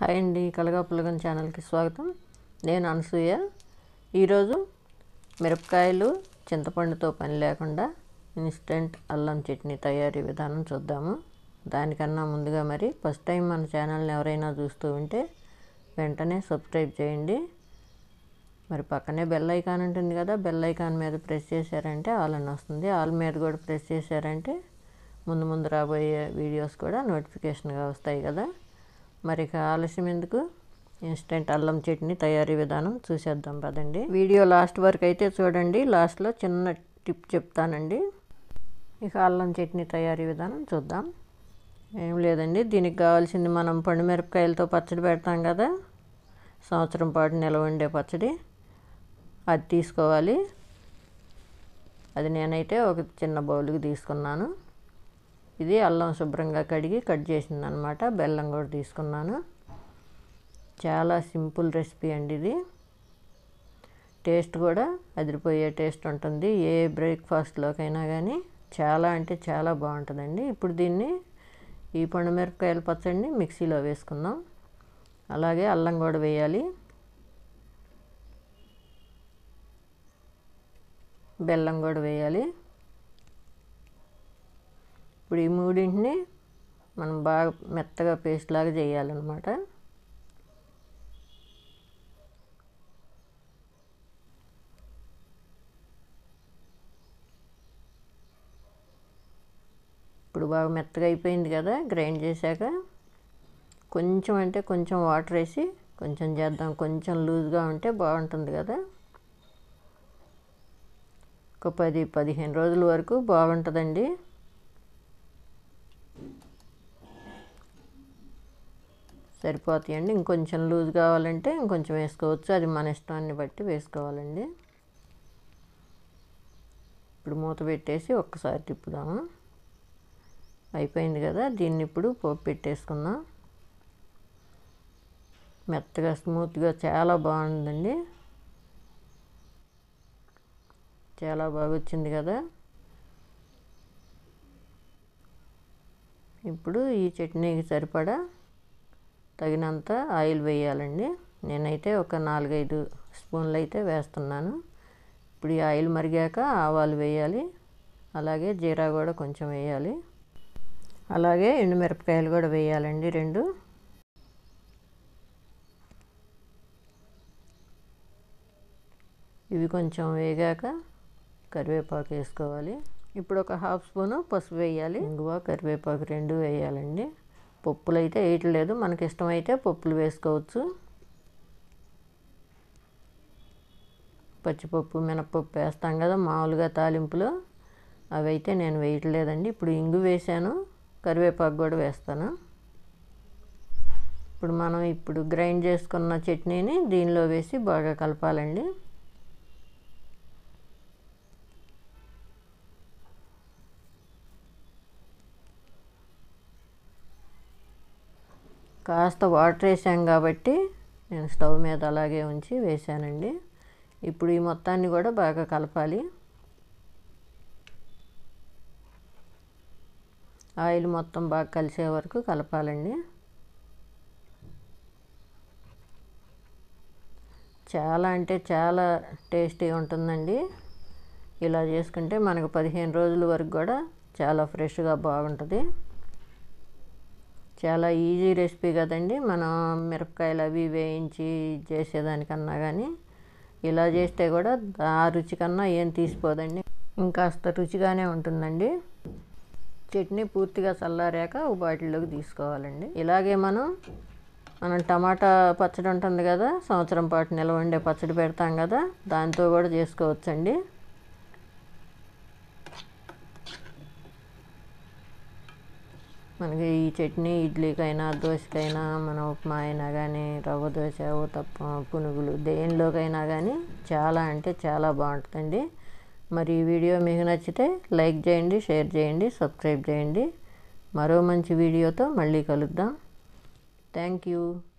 hi అండి కలగాపులగన్ ఛానల్కి స్వాగతం నేను అనసూయ ఈరోజు మిరపకాయలు చింతపండుతో పని లేకుండా ఇన్స్టెంట్ అల్లం చట్నీ తయారీ విధానం చూద్దాము దానికన్నా ముందుగా మరి ఫస్ట్ టైం మన ఛానల్ని ఎవరైనా చూస్తూ ఉంటే వెంటనే సబ్స్క్రైబ్ చేయండి మరి పక్కనే బెల్ ఐకాన్ ఉంటుంది కదా బెల్ ఐకాన్ మీద ప్రెస్ చేశారంటే ఆల్ అని వస్తుంది ఆల్ మీద కూడా ప్రెస్ చేశారంటే ముందు ముందు రాబోయే వీడియోస్ కూడా నోటిఫికేషన్గా వస్తాయి కదా మరి ఇక ఆలస్యం ఎందుకు ఇన్స్టెంట్ అల్లం చట్నీ తయారీ విధానం చూసేద్దాం పదండి వీడియో లాస్ట్ వరకు అయితే చూడండి లాస్ట్లో చిన్న టిప్ చెప్తానండి ఇక అల్లం చట్నీ తయారీ విధానం చూద్దాం ఏం లేదండి దీనికి కావాల్సింది మనం పండు మిరపకాయలతో పచ్చడి పెడతాం కదా సంవత్సరం పాటు నిలవ ఉండే పచ్చడి అది తీసుకోవాలి అది నేనైతే ఒక చిన్న బౌల్కి తీసుకున్నాను ఇది అల్లం శుభ్రంగా కడిగి కట్ చేసింది అనమాట బెల్లం కూడా తీసుకున్నాను చాలా సింపుల్ రెసిపీ అండి ఇది టేస్ట్ కూడా అదిరిపోయే టేస్ట్ ఉంటుంది ఏ బ్రేక్ఫాస్ట్లోకైనా కానీ చాలా అంటే చాలా బాగుంటుందండి ఇప్పుడు దీన్ని ఈ పండు మిరపకాయల పచ్చడిని మిక్సీలో వేసుకుందాం అలాగే అల్లం కూడా వేయాలి బెల్లం కూడా వేయాలి ఇప్పుడు ఈ మూడింటిని మనం బాగా మెత్తగా పేస్ట్ లాగా చేయాలన్నమాట ఇప్పుడు బాగా మెత్తగా అయిపోయింది కదా గ్రైండ్ చేశాక కొంచెం అంటే కొంచెం వాటర్ వేసి కొంచెం చేద్దాం కొంచెం లూజ్గా ఉంటే బాగుంటుంది కదా ఒక పది పదిహేను రోజుల వరకు బాగుంటుందండి సరిపోతాయండి ఇంకొంచెం లూజ్ కావాలంటే ఇంకొంచెం వేసుకోవచ్చు అది మన ఇష్టాన్ని బట్టి వేసుకోవాలండి ఇప్పుడు మూత పెట్టేసి ఒక్కసారి తిప్పుదాము అయిపోయింది కదా దీన్ని ఇప్పుడు పోపు పెట్టేసుకుందాం మెత్తగా స్మూత్గా చాలా బాగుందండి చాలా బాగా వచ్చింది కదా ఇప్పుడు ఈ చట్నీకి సరిపడా తగినంత ఆయిల్ వేయాలండి నేనైతే ఒక నాలుగైదు స్పూన్లు అయితే వేస్తున్నాను ఇప్పుడు ఈ ఆయిల్ మరిగాక ఆవాలు వేయాలి అలాగే జీరా కూడా కొంచెం వేయాలి అలాగే ఎండుమిరపకాయలు కూడా వేయాలండి రెండు ఇవి కొంచెం వేగాక కరివేపాకు వేసుకోవాలి ఇప్పుడు ఒక హాఫ్ స్పూను పసుపు వేయాలి ఇంగువ కరివేపాకు రెండు వేయాలండి పప్పులు అయితే వేయట్లేదు మనకి ఇష్టమైతే పప్పులు వేసుకోవచ్చు పచ్చిపప్పు మినపప్పు వేస్తాం కదా మామూలుగా తాలింపులో అవి అయితే నేను వేయట్లేదండి ఇప్పుడు ఇంగు వేసాను కరివేపాకు కూడా వేస్తాను ఇప్పుడు మనం ఇప్పుడు గ్రైండ్ చేసుకున్న చట్నీని దీనిలో వేసి బాగా కలపాలండి కాస్త వాటర్ వేసాం కాబట్టి నేను స్టవ్ మీద అలాగే ఉంచి వేసానండి ఇప్పుడు ఈ మొత్తాన్ని కూడా బాగా కలపాలి ఆయిల్ మొత్తం బాగా కలిసే వరకు కలపాలండి చాలా అంటే చాలా టేస్టీ ఉంటుందండి ఇలా చేసుకుంటే మనకు పదిహేను రోజుల వరకు కూడా చాలా ఫ్రెష్గా బాగుంటుంది చాలా ఈజీ రెసిపీ కదండి మనం మిరపకాయలు అవి వేయించి చేసేదానికన్నా కానీ ఇలా చేస్తే కూడా ఆ రుచి కన్నా ఏం తీసిపోదండి ఇంకాస్త రుచిగానే ఉంటుందండి చట్నీ పూర్తిగా చల్లారాక ఒక బాటిల్లోకి తీసుకోవాలండి ఇలాగే మనం మనం టమాటా పచ్చడి ఉంటుంది కదా సంవత్సరం పాటు నిల్వ ఉండే పచ్చడి పెడతాం కదా దాంతో కూడా చేసుకోవచ్చండి మనకి ఈ చట్నీ ఇడ్లీకైనా దోశకైనా మన ఉప్మా అయినా కానీ రవ్వ దోశ తప్ప పునుగులు దేనిలోకైనా కానీ చాలా అంటే చాలా బాగుంటుందండి మరి ఈ వీడియో మీకు నచ్చితే లైక్ చేయండి షేర్ చేయండి సబ్స్క్రైబ్ చేయండి మరో మంచి వీడియోతో మళ్ళీ కలుద్దాం థ్యాంక్ యూ